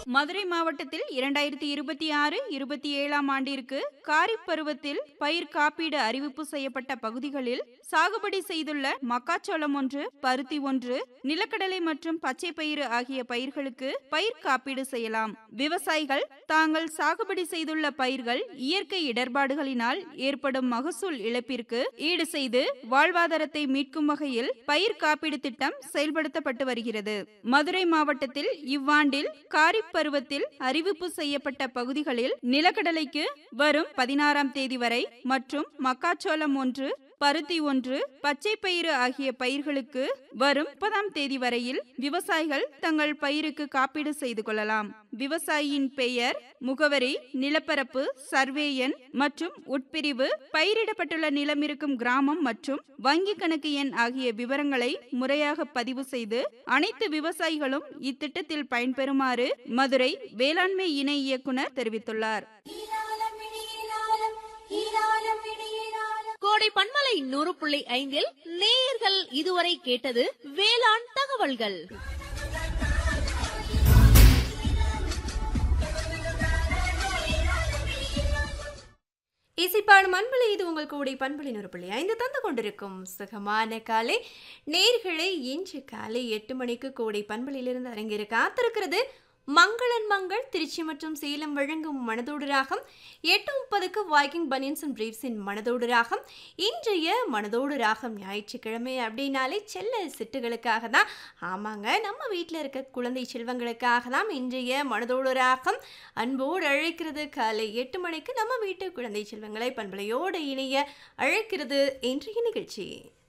மதுரை மாவட்டத்தில் இரண்டாயிரத்தி இருபத்தி ஆறு இருபத்தி ஏழாம் ஆண்டிற்கு காரிப் பருவத்தில் பயிர் காப்பீடு அறிவிப்பு செய்யப்பட்ட பகுதிகளில் சாகுபடி செய்துள்ள மக்காச்சோளம் ஒன்று பருத்தி ஒன்று நிலக்கடலை மற்றும் பச்சை பயிறு ஆகிய பயிர்களுக்கு பயிர் காப்பீடு செய்யலாம் விவசாயிகள் தாங்கள் சாகுபடி செய்துள்ள பயிர்கள் இயற்கை இடர்பாடுகளினால் ஏற்படும் மகசூல் இழப்பிற்கு ஈடு செய்து வாழ்வாதாரத்தை மீட்கும் வகையில் பயிர் காப்பீடு திட்டம் செயல்படுத்தப்பட்டு வருகிறது மதுரை மாவட்டத்தில் இவ்வாண்டில் காரிப் பருவத்தில் அறிவிப்பு செய்யப்பட்ட பகுதிகளில் நிலக்கடலைக்கு வரும் பதினாறாம் தேதி வரை மற்றும் மக்காச்சோளம் ஒன்று பருத்தி ஒன்று பச்சை பயிறு ஆகிய பயிர்களுக்கு வரும் முப்பதாம் தேதி வரையில் விவசாயிகள் தங்கள் பயிருக்கு காப்பீடு செய்து கொள்ளலாம் விவசாயியின் பெயர் முகவரி நிலப்பரப்பு சர்வே எண் மற்றும் உட்பிரிவு பயிரிடப்பட்டுள்ள நிலம் இருக்கும் கிராமம் மற்றும் வங்கி கணக்கு எண் ஆகிய விவரங்களை முறையாக பதிவு செய்து அனைத்து விவசாயிகளும் இத்திட்டத்தில் பயன்பெறுமாறு மதுரை வேளாண்மை இணை இயக்குனர் தெரிவித்துள்ளார் கோடை பண்பலை நூறு புள்ளி ஐந்தில் நேயர்கள் இதுவரை கேட்டது வேளாண் தகவல்கள் இசைப்பாடும் அன்புல இது உங்கள் கூடை பண்புலின் ஒரு புள்ளி ஐந்து தந்து கொண்டிருக்கும் சுகமான காலை நேர்களை இன்று காலை எட்டு மணிக்கு கூடை பண்புலிலிருந்து அரங்கிற காத்திருக்கிறது மங்களன் மங்கள் திருச்சி மற்றும் சேலம் வழங்கும் மனதோடு ராகம் எட்டு முப்பதுக்கு வாக்கிங் பனியன்ஸ் அண்ட் பிரீவ்ஸின் மனதோடு ராகம் இன்றைய மனதோடு ராகம் ஞாயிற்றுக்கிழமை அப்படின்னாலே செல்ல சிட்டுகளுக்காக தான் ஆமாங்க நம்ம வீட்டில் இருக்க குழந்தை செல்வங்களுக்காக தான் இன்றைய மனதோடு ராகம் அன்போடு அழைக்கிறது காலை எட்டு மணிக்கு நம்ம வீட்டு குழந்தை செல்வங்களை பண்பலையோடு இணைய அழைக்கிறது இன்றைய நிகழ்ச்சி